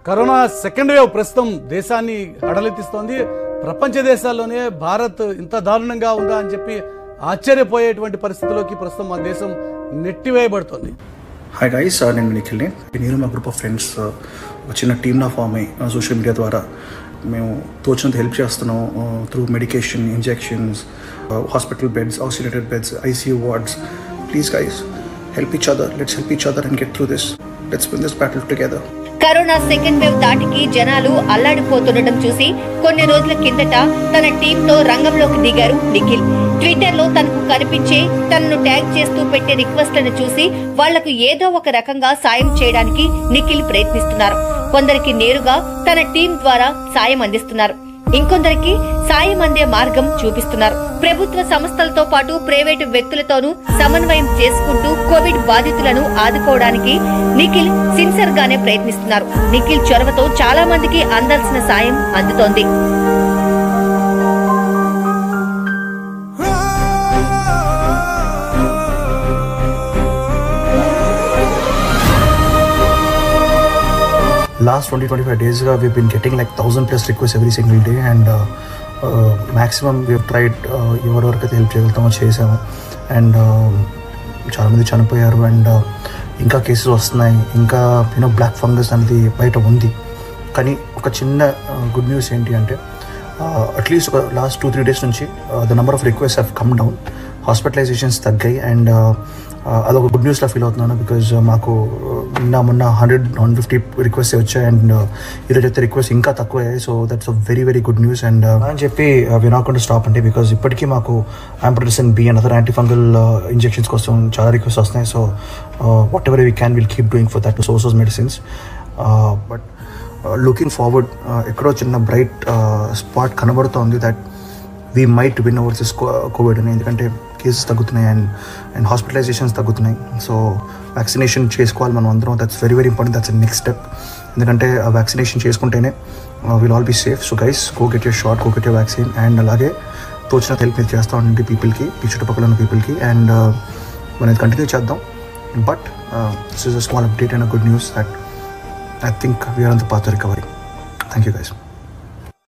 corona second wave ప్రస్తుతం దేశాన్ని అడలెత్తిస్తోంది ప్రపంచ దేశాల్లోనే భారత్ ఇంత దారుణంగా ఉందా అని చెప్పి ఆశ్చర్యపోయేటువంటి పరిస్థితిలోకి ప్రస్తుతం మన దేశం నెట్టివేయబడుతోంది హాయ్ గైస్ నేను నిఖిల్ని నేను మా గ్రూప్ ఆఫ్ ఫ్రెండ్స్ ఒక చిన్న టీమ్లా ఫామ్ అయ్యి సోషల్ మీడియా ద్వారా మేము తోచినంత హెల్ప్ చేస్తున్నాం through medication injections hospital beds oxygenated beds ICU wards please guys help each other let's help each other and get through this let's win this battle together corona second wave దాటికి జనాలు అల్లాడిపోతుండటం చూసి కొన్ని రోజుల కిందట తన టీంతో రంగంలోకి దిగారు నిఖిల్ ట్విట్టర్ లో తనకు కనిపించే తనను ట్యాగ్ చేస్తూ పెట్టే రిక్వెస్ట్లను చూసి వాళ్లకు ఏదో ఒక రకంగా సాయం చేయడానికి నిఖిల్ ప్రయత్నిస్తున్నారు కొందరికి నేరుగా తన టీం ద్వారా సాయం అందిస్తున్నారు ఇంకొందరికి సాయం అందే మార్గం చూపిస్తున్నారు ప్రభుత్వ సంస్థలతో పాటు ప్రైవేటు వ్యక్తులతోనూ సమన్వయం చేసుకుంటూ కోవిడ్ బాధితులను ఆదుకోవడానికి నిఖిల్ సిన్సియర్ గానే ప్రయత్నిస్తున్నారు నిఖిల్ చొరవతో చాలా మందికి అందాల్సిన సాయం అందుతోంది లాస్ట్ ట్వంటీ ట్వంటీ ఫైవ్ డేస్గా we been getting like thousand plus request every single day and maximum we tried ఎవరెవరికైతే హెల్ప్ చేయగలుగుతామో చేసాము అండ్ చాలామంది చనిపోయారు అండ్ ఇంకా కేసెస్ వస్తున్నాయి ఇంకా యూనో బ్లాక్ ఫంగస్ అనేది బయట ఉంది కానీ ఒక చిన్న గుడ్ న్యూస్ ఏంటి అంటే అట్లీస్ట్ ఒక లాస్ట్ టూ త్రీ డేస్ నుంచి the number of request have come down hospitalisations తగ్గాయి అండ్ అదొక గుడ్ న్యూస్లా ఫీల్ అవుతున్నాను బికాజ్ మాకు నిన్న మొన్న హండ్రెడ్ వన్ ఫిఫ్టీ రిక్వెస్ట్ వచ్చాయి అండ్ ఈరోజు అయితే రిక్వెస్ట్ ఇంకా తక్కువ అయ్యాయి so that's a very very good news and అని చెప్పి వినాకుండా స్టాప్ అంటే బికాజ్ ఇప్పటికీ మాకు amphotericin B and other anti fungal injections కోసం చాలా రిక్వెస్ట్ వస్తున్నాయి so what ever we can will keep doing for that sources medicines but looking forward ఎక్కడో చిన్న బ్రైట్ స్పాట్ కనబడుతోంది that we might win over this Covid అని ఎందుకంటే cases తగ్గుతున్నాయి and and hospitalisations తగ్గుతున్నాయి సో వ్యాక్సినేషన్ చేసుకోవాలి మనం అందరం that's very very important that's next step ఎందుకంటే ఆ వ్యాక్సినేషన్ చేసుకుంటేనే will all be safe so guys go get your shot go get your vaccine and అలాగే తోచిన హెల్ప్ మీరు చేస్తూ ఉండండి పీపుల్కి ఈ చుట్టుపక్కల ఉన్న పీపుల్కి అండ్ మనం ఇది కంటిన్యూ చేద్దాం but this is a small update and good news that I think we are on the path recovery thank you guys